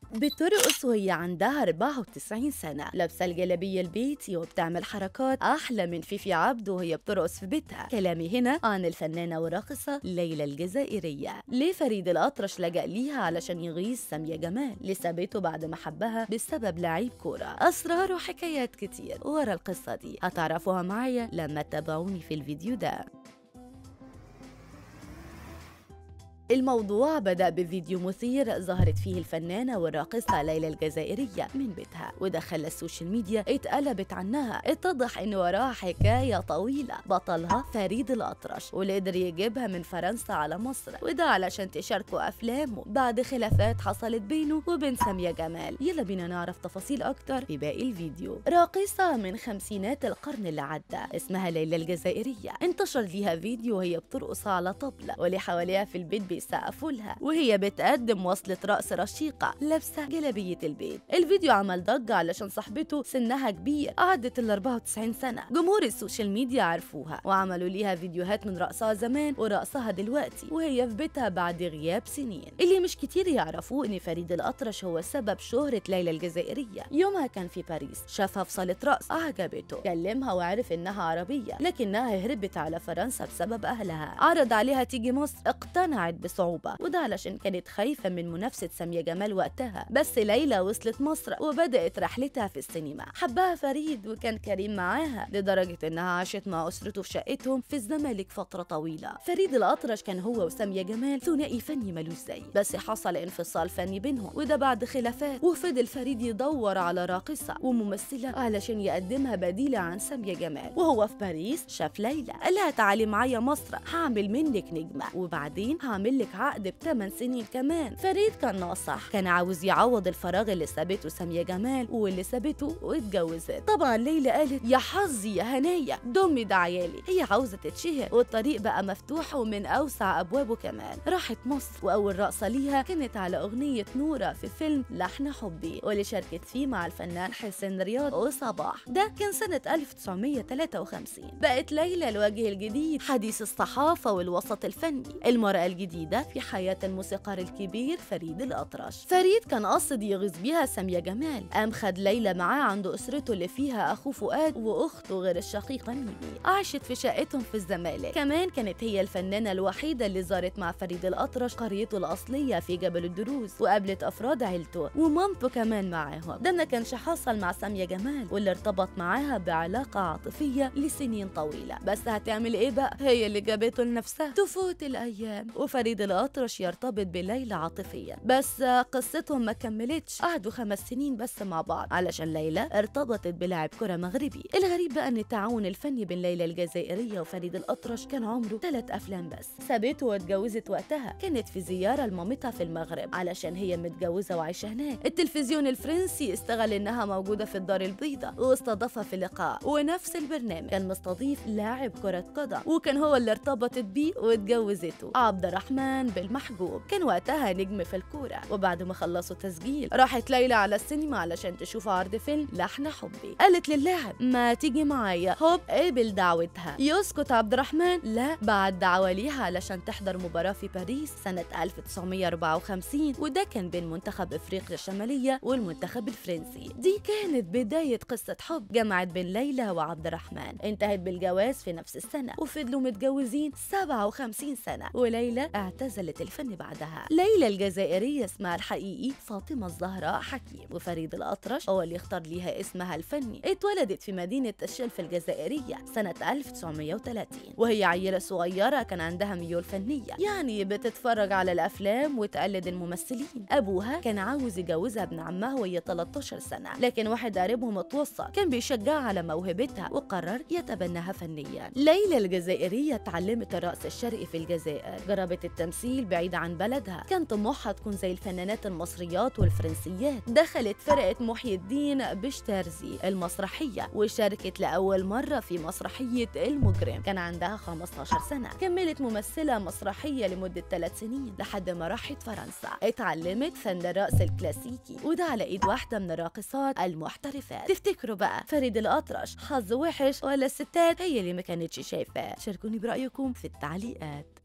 بترقص وهي عندها 94 سنة لابسة الجلابية البيتي وبتعمل حركات أحلى من فيفي عبده وهي بترقص في بيتها كلامي هنا عن الفنانة والراقصة ليلى الجزائرية ليه فريد الأطرش لجأ ليها علشان يغيظ سامية جمال لسابته بعد ما حبها بسبب لعيب كورة أسرار وحكايات كتير ورا القصة دي هتعرفوها معايا لما تتابعوني في الفيديو ده الموضوع بدأ بفيديو مثير ظهرت فيه الفنانة والراقصة ليلى الجزائرية من بيتها وده خلى السوشيال ميديا اتقلبت عنها اتضح ان وراها حكاية طويلة بطلها فريد الأطرش واللي قدر يجيبها من فرنسا على مصر وده علشان تشاركوا أفلامه بعد خلافات حصلت بينه وبين سامية جمال يلا بينا نعرف تفاصيل أكتر في باقي الفيديو راقصة من خمسينات القرن اللي عدى اسمها ليلى الجزائرية انتشر ليها فيديو وهي بترقص على طبلة واللي حواليها في البيت بيسقفوا لها وهي بتقدم وصلة رقص رشيقة لابسة جلابية البيت الفيديو عمل ضجة علشان صاحبته سنها كبير قعدت ال 94 سنة جمهور السوشيال ميديا عرفوها وعملوا ليها فيديوهات من رقصها زمان ورقصها دلوقتي وهي في بيتها بعد غياب سنين اللي مش كتير يعرفوه ان فريد الأطرش هو سبب شهرة ليلى الجزائرية يومها كان في باريس شافها في صالة رقص عجبته كلمها وعرف انها عربية لكنها هربت على فرنسا بسبب اهلها عرض عليها تيجي مصر اقتنعت بصعوبة وده علشان كانت خايفة من منافسة سامية جمال وقتها بس ليلى وصلت مصر وبدأت رحلتها في السينما حبها فريد وكان كريم معاها لدرجة انها عاشت مع اسرته في شقتهم في الزمالك فترة طويلة فريد الأطرش كان هو وسامية جمال ثنائي فني ملوش زي بس حصل انفصال فني بينهم وده بعد خلافات وفضل فريد يدور على راقصة وممثلة علشان يقدمها بديلة عن سامية جمال وهو في باريس شاف ليلى قال لها تعالي معايا مصر هعمل منك نجمة وبعدين هعمل لك عقد بثمان سنين كمان فريد كان ناصح كان عاوز يعوض الفراغ اللي سابته سامية جمال واللي سابته واتجوزت طبعا ليلى قالت يا حظي يا هنايا دمي ده عيالي هي عاوزة تتشهر والطريق بقى مفتوح ومن أوسع أبوابه كمان راحت مصر وأول رقصة ليها كانت على أغنية نورة في فيلم لحن حبي واللي شاركت فيه مع الفنان حسين رياض وصباح ده كان سنة 1953 بقت ليلى الوجه الجديد حديث الصحافة والوسط الفني المرأة الجديدة في حياة الموسيقار الكبير فريد الأطرش فريد كان قصد يغيظ بيها سامية جمال قام خد ليلى معاه عند أسرته اللي فيها أخوه فؤاد وأخته غير الشقيقة ميمي عاشت في شقتهم في الزمالك كمان كانت هي الفنانة الوحيدة اللي زارت مع فريد الأطرش قريته الأصلية في جبل الدروز وقابلت أفراد عيلته ومامته كمان معاهم ده ما كانش حصل مع سامية جمال واللي ارتبط معاها بعلاقة عاطفية لسنين طويلة بس هتعمل إيه بقى هي اللي جابته لنفسها تفوت الأيام وفريد الأطرش يرتبط بليلى عاطفيا بس قصتهم ما كملتش قعدوا خمس سنين بس مع بعض علشان ليلى ارتبطت بلاعب كرة مغربي الغريب بقى ان التعاون الفني بين ليلى الجزائرية وفريد الأطرش كان عمره ثلاث أفلام بس سابته واتجوزت وقتها كانت في زيارة لمامتها في المغرب علشان هي متجوزة وعايشة هناك التلفزيون الفرنسي استغل انها موجودة في الدار البيضاء واستضافها في لقاء ونفس البرنامج كان مستضيف لاعب كرة قدم وكان هو اللي ارتبطت بيه واتجوزته عبد الرحمن بالمحجوب كان وقتها نجم في الكورة وبعد ما خلصوا تسجيل راحت ليلى على السينما علشان تشوف عرض فيلم لحن حبي قالت للاعب ما تيجي معايا هوب قبل دعوتها يسكت عبد الرحمن لا بعد دعوة ليها علشان تحضر مباراة في باريس سنة 1954 وده كان بين منتخب افريقيا الشمالية والمنتخب الفرنسي دي كانت بداية قصة حب جمعت بين ليلى وعبد الرحمن انتهت بالجواز في نفس السنة وفضلوا متجوزين 57 سنة وليلى اعتزلت الفن بعدها ليلى الجزائرية اسمها الحقيقي فاطمة الزهراء حكيم وفريد الأطرش هو اللي اختار ليها اسمها الفني اتولدت في مدينة الشلف الجزائرية سنة 1930 وهي عيلة صغيرة كان عندها ميول فنية يعني بتتفرج على الأفلام وتقلد الممثلين أبوها كان عاوز يجوزها ابن عمها وهي 13 سنة لكن واحد قريبهم اتوصى كان بيشجعها على موهبتها وقرر يتبناها فنيا ليلى الجزائرية اتعلمت الرقص الشرقي في الجزائر جربت التمثيل بعيدة عن بلدها كان طموحها تكون زي الفنانات المصريات والفرنسيات دخلت فرقة محي الدين بشترزي المسرحية وشاركت لأول مرة في مسرحية المجرم كان عندها 15 سنة كملت ممثلة مسرحية لمدة 3 سنين لحد ما راحت فرنسا اتعلمت فن الرقص الكلاسيكي وده على ايد واحدة من الراقصات المحترفات تفتكروا بقى فريد الأطرش حظ وحش ولا الستات هي اللي ما كانتش شايفاه شاركوني برأيكم في التعليقات